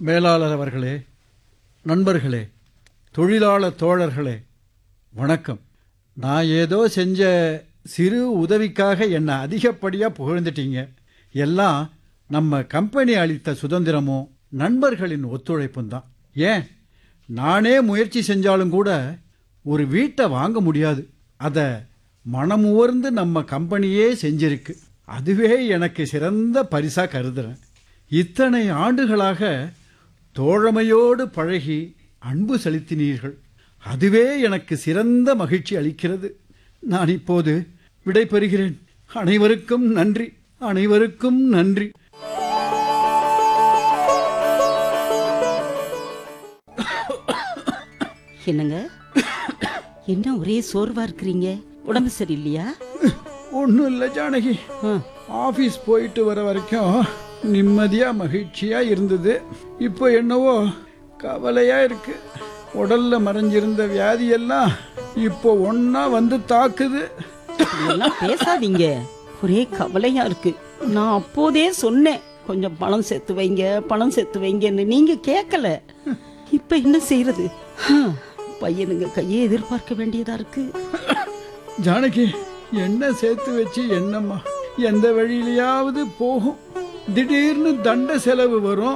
மேலாளர் அவர்களே நண்பர்களே தொழிலாளர் தோழர்களே வணக்கம் நான் ஏதோ செஞ்ச சிறு உதவிக்காக என்னை அதிகப்படியாக புகழ்ந்துட்டீங்க எல்லாம் நம்ம கம்பெனி அளித்த சுதந்திரமும் நண்பர்களின் ஒத்துழைப்பும் தான் ஏன் நானே முயற்சி செஞ்சாலும் கூட ஒரு வீட்டை வாங்க முடியாது அதை மனமுவர்ந்து நம்ம கம்பெனியே செஞ்சிருக்கு அதுவே எனக்கு சிறந்த பரிசா கருதுறேன் இத்தனை ஆண்டுகளாக தோழமையோடு பழகி அன்பு செலுத்தினீர்கள் அதுவே எனக்கு சிறந்த மகிழ்ச்சி அளிக்கிறது நான் இப்போது விடை பெறுகிறேன் அனைவருக்கும் நன்றி அனைவருக்கும் நன்றி என்னங்க என்ன ஒரே சோர்வா இருக்கிறீங்க உடம்பு சரியில்லையா ஒன்றும் இல்லை ஜானகி ஆ, ஆஃபீஸ் போயிட்டு வர வரைக்கும் நிம்மதியாக மகிழ்ச்சியாக இருந்தது இப்போ என்னவோ கவலையாக இருக்கு உடல்ல மறைஞ்சிருந்த வியாதியெல்லாம் இப்போ ஒன்றா வந்து தாக்குது இப்படியெல்லாம் பேசாதீங்க ஒரே கவலையா இருக்கு நான் அப்போதே சொன்னேன் கொஞ்சம் பணம் சேர்த்து வைங்க பணம் சேர்த்து வைங்கன்னு நீங்க கேட்கல இப்ப என்ன செய்யறது ஆ, பையனுங்க கையை எதிர்பார்க்க வேண்டியதா இருக்கு ஜானகி என்ன சேர்த்து வச்சு என்னம்மா எந்த வழியிலையாவது போகும் திடீர்னு தண்ட செலவு வரும்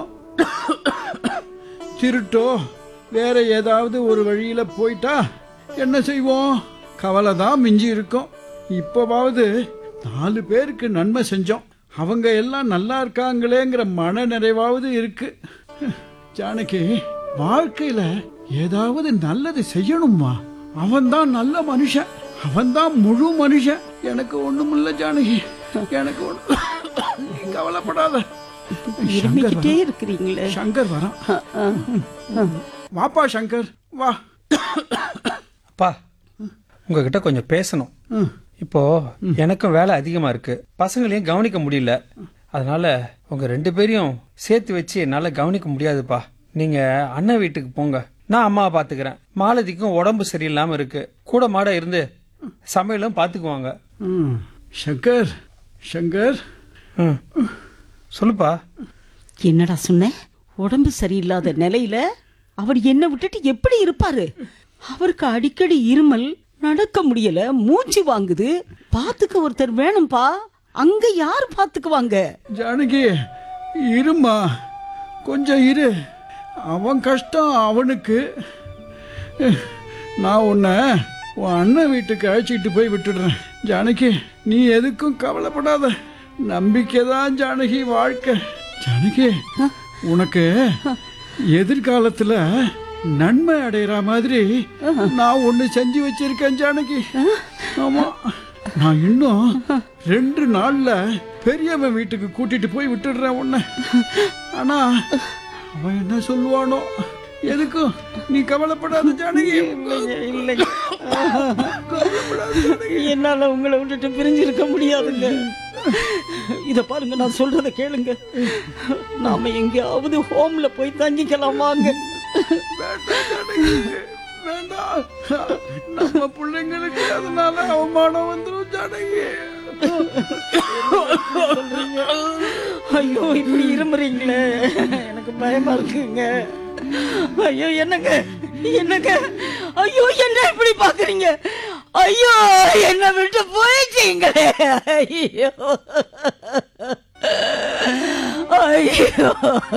திருட்டோ வேற ஏதாவது ஒரு வழியில போயிட்டா என்ன செய்வோம் கவலை தான் மிஞ்சி இருக்கும் இப்போவாவது நாலு பேருக்கு நன்மை செஞ்சோம் அவங்க எல்லாம் நல்லா இருக்காங்களேங்கிற மன நிறைவாவது இருக்கு ஜானகி வாழ்க்கையில ஏதாவது நல்லது செய்யணுமா அவன்தான் நல்ல மனுஷன் அவன்தான் முழு மனுஷன் எனக்கு ஒண்ணுமில்ல ஜானகி எனக்கு ஒண்ணு நீ கவலைப்படாத சங்கர் இருமிக்கிட்டே வரான். இருக்கிறீங்களே சங்கர் வரான் ஆ, ஆ, ஆ. வாப்பா சங்கர் வா அப்பா உங்ககிட்ட கொஞ்சம் பேசணும் ம். இப்போ எனக்கும் வேலை அதிகமா இருக்கு பசங்களையும் கவனிக்க முடியல அதனால உங்க ரெண்டு பேரையும் சேர்த்து வச்சு என்னால கவனிக்க முடியாதுப்பா நீங்க அண்ணன் வீட்டுக்கு போங்க நான் அம்மாவை பாத்துக்கிறேன் மாலதிக்கும் உடம்பு சரியில்லாம இருக்கு கூட மாட இருந்து சமையலும் பாத்துக்குவாங்க ம். சங்கர் சங்கர் ம். சொல்லுப்பா என்னடா சொன்ன உடம்பு சரியில்லாத நிலையில அவர் என்ன விட்டுட்டு எப்படி இருப்பாரு அவருக்கு அடிக்கடி இருமல் நடக்க முடியல மூச்சு வாங்குது பாத்துக்க ஒருத்தர் வேணும்பா அங்க யார் பாத்துக்குவாங்க ஜானகி இருமா கொஞ்சம் இரு அவன் கஷ்டம் அவனுக்கு நான் உன்னை உன் அண்ணன் வீட்டுக்கு அழைச்சிட்டு போய் விட்டுடுறேன் ஜானகி நீ எதுக்கும் கவலைப்படாத நம்பிக்கை தான் ஜானகி வாழ்க்கை ஜானகி உனக்கு எதிர்காலத்துல நன்மை அடையிற மாதிரி நான் ஒண்ணு செஞ்சு வச்சிருக்கேன் ஜானகி ஆமா நான் இன்னும் ரெண்டு நாள்ல பெரியவன் வீட்டுக்கு கூட்டிட்டு போய் விட்டுடுறேன் உன்னை ஆனா அவன் என்ன சொல்லுவானோ எதுக்கும் நீ கவலைப்படாத ஜானகி இல்லை என்னால உங்களை விட்டுட்டு பிரிஞ்சிருக்க முடியாதுங்க இத பாருங்க நான் சொல்றத கேளுங்க நாம எங்கேயாவது ஹோம்ல போய் தங்கிக்கலாம் வாங்க வேண்டாம் ஜானகி வேண்டாம் நம்ம பிள்ளைங்களுக்கு அதனால அவமானம் வந்துடும் ஜானகி ஐயோ இப்படி இருமுறீங்களே எனக்கு பயமா இருக்குங்க ஐயோ என்னங்க என்னங்க ஐயோ என்ன இப்படி பாக்குறீங்க ஐயோ என்ன விட்டு போயிட்டீங்களே ஐயோ ஐயோ